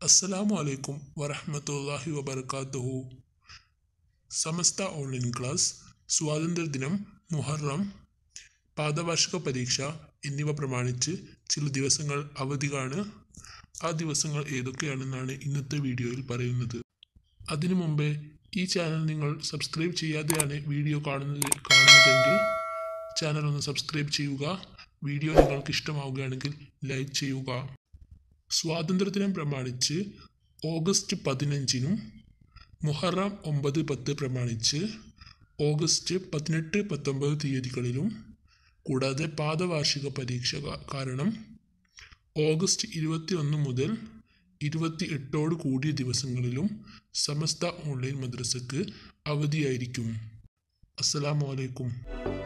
അസ്സലാമു അലൈക്കും വറഹ്മത്തുള്ളാഹി വബർക്കാത്തുഹു സമസ്ത ഓൺലൈൻ ക്ലാസ് സ്വാതന്ത്ര്യദിനം മുഹറം പാദവാർഷിക പരീക്ഷ എന്നിവ പ്രമാണിച്ച് ചില ദിവസങ്ങൾ അവധിയാണ് ആ ദിവസങ്ങൾ ഏതൊക്കെയാണെന്നാണ് ഇന്നത്തെ വീഡിയോയിൽ പറയുന്നത് അതിനു മുമ്പേ ഈ ചാനൽ നിങ്ങൾ സബ്സ്ക്രൈബ് ചെയ്യാതെയാണ് വീഡിയോ കാണുന്നത് കാണുന്നതെങ്കിൽ ചാനൽ ഒന്ന് സബ്സ്ക്രൈബ് ചെയ്യുക വീഡിയോ നിങ്ങൾക്ക് ഇഷ്ടമാവുകയാണെങ്കിൽ ലൈക്ക് ചെയ്യുക സ്വാതന്ത്ര്യദിനം പ്രമാണിച്ച് ഓഗസ്റ്റ് പതിനഞ്ചിനും മുഹറം ഒമ്പത് പത്ത് പ്രമാണിച്ച് ഓഗസ്റ്റ് പതിനെട്ട് പത്തൊമ്പത് തീയതികളിലും കൂടാതെ പാദവാർഷിക പരീക്ഷ കാ- കാരണം ഓഗസ്റ്റ് ഇരുപത്തി ഒന്ന് മുതൽ ഇരുപത്തി എട്ടോട് കൂടിയ ദിവസങ്ങളിലും സമസ്ത ഓൺലൈൻ മദ്രസക്ക് അവധിയായിരിക്കും അസ്സലാമു അലൈക്കും